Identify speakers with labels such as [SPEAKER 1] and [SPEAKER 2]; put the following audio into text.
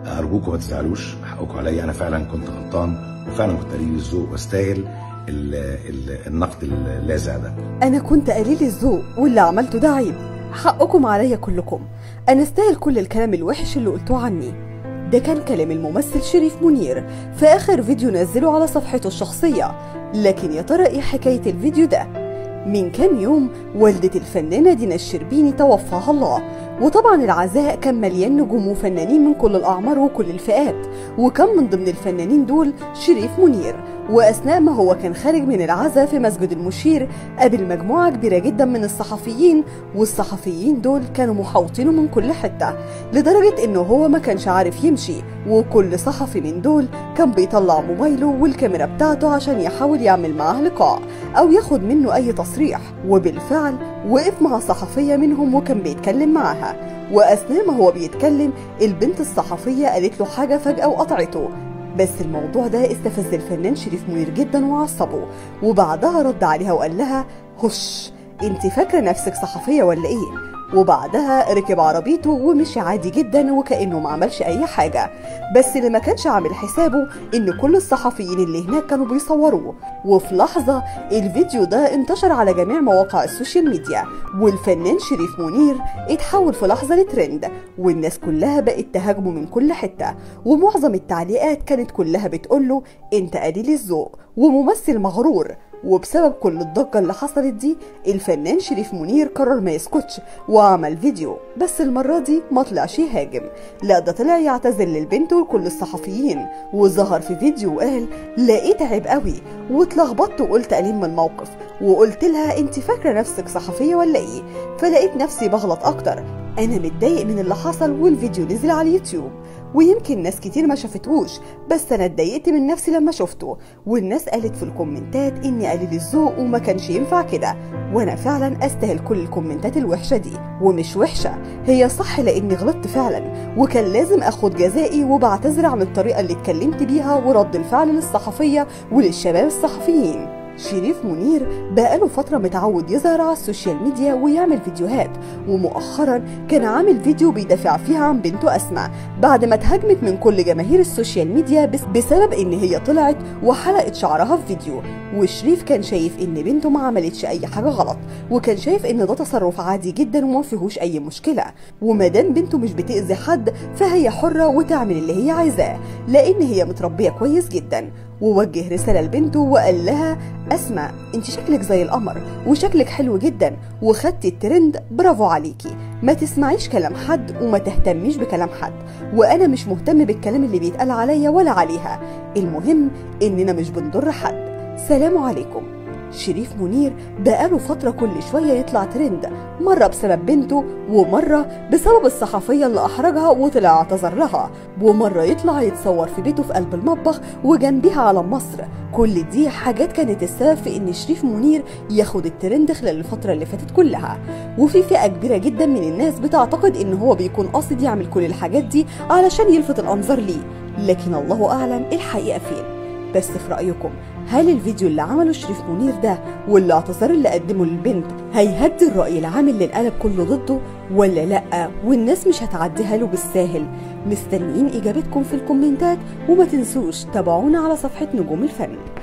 [SPEAKER 1] ارجوكم ما تزعلوش حقكم عليا انا فعلا كنت غلطان وفعلا كنت قليل الذوق واستاهل ال- ال- النقد اللاذع ده
[SPEAKER 2] انا كنت قليل الذوق واللي عملته ده عيب حقكم عليا كلكم انا استاهل كل الكلام الوحش اللي قلتوه عني ده كان كلام الممثل شريف منير في اخر فيديو نزله على صفحته الشخصيه لكن يا ترى ايه حكايه الفيديو ده من كام يوم والدة الفنانة دينا الشربيني توفاها الله وطبعا العزاء كان مليان نجوم وفنانين من كل الأعمار وكل الفئات وكان من ضمن الفنانين دول شريف منير وأثناء ما هو كان خارج من العزاء في مسجد المشير قابل مجموعة كبيرة جدا من الصحفيين والصحفيين دول كانوا محاوطينه من كل حتة لدرجة إنه هو ما كانش عارف يمشي وكل صحفي من دول كان بيطلع موبايله والكاميرا بتاعته عشان يحاول يعمل معاه لقاء أو ياخد منه أي تصريح وبالفعل وقف مع صحفية منهم وكان بيتكلم معاها وأثناء ما هو بيتكلم البنت الصحفية قالت له حاجة فجأة وقطعته بس الموضوع ده استفز الفنان شريف منير جدا وعصبه وبعدها رد عليها وقال لها هش انت فاكرة نفسك صحفية ولا ايه وبعدها ركب عربيته ومشي عادي جدا وكأنه ما عملش أي حاجة بس اللي ما كانش عامل حسابه إن كل الصحفيين اللي هناك كانوا بيصوروه وفي لحظة الفيديو ده انتشر على جميع مواقع السوشيال ميديا والفنان شريف منير اتحول في لحظة لترند والناس كلها بقت تهاجمه من كل حتة ومعظم التعليقات كانت كلها بتقوله انت قليل الذوق وممثل مغرور وبسبب كل الضجة اللي حصلت دي الفنان شريف منير قرر ما يسكتش وعمل فيديو بس المرة دي ما طلعش يهاجم لا ده طلع يعتذر للبنت ولكل الصحفيين وظهر في فيديو وقال لقيت عيب قوي واتلخبطت وقلت ألم الموقف وقلت لها انت فاكرة نفسك صحفية ولا ايه فلقيت نفسي بغلط اكتر انا متضايق من اللي حصل والفيديو نزل على اليوتيوب ويمكن ناس كتير ما شافتهوش بس انا اتضايقت من نفسي لما شفته والناس قالت في الكومنتات اني قليل الذوق وما كانش ينفع كده وانا فعلا استاهل كل الكومنتات الوحشه دي ومش وحشه هي صح لاني غلطت فعلا وكان لازم اخد جزائي وبعتذر عن الطريقه اللي اتكلمت بيها ورد الفعل للصحفيه وللشباب الصحفيين شريف منير بقاله فترة متعود يظهر على السوشيال ميديا ويعمل فيديوهات ومؤخرا كان عامل فيديو بيدافع فيها عن بنته أسماء بعد ما اتهاجمت من كل جماهير السوشيال ميديا بس بسبب إن هي طلعت وحلقت شعرها في فيديو وشريف كان شايف إن بنته ما عملتش أي حاجة غلط وكان شايف إن ده تصرف عادي جدا وما فيهوش أي مشكلة ومادام بنته مش بتأذي حد فهي حرة وتعمل اللي هي عايزاه لأن هي متربية كويس جدا ووجه رسالة لبنته وقال لها أسمع انت شكلك زي القمر وشكلك حلو جدا وخدتي الترند برافو عليكي ما تسمعيش كلام حد وما تهتميش بكلام حد وانا مش مهتم بالكلام اللي بيتقال عليا ولا عليها المهم اننا مش بنضر حد سلام عليكم شريف منير بقاله فترة كل شوية يطلع ترند مرة بسبب بنته ومرة بسبب الصحفية اللي أحرجها وطلع اعتذر لها ومرة يطلع يتصور في بيته في قلب المطبخ وجنبيها علم مصر كل دي حاجات كانت السبب في إن شريف منير ياخد الترند خلال الفترة اللي فاتت كلها وفي فئة كبيرة جدا من الناس بتعتقد إن هو بيكون قاصد يعمل كل الحاجات دي علشان يلفت الأنظار ليه لكن الله أعلم الحقيقة فين بس في رأيكم هل الفيديو اللي عمله شريف منير ده والاعتذار اللي قدمه للبنت هيهدي الرأي العام اللي القلب كله ضده ولا لأ والناس مش هتعديها له بالساهل مستنيين إجابتكم في الكومنتات وما تنسوش تابعونا على صفحة نجوم الفن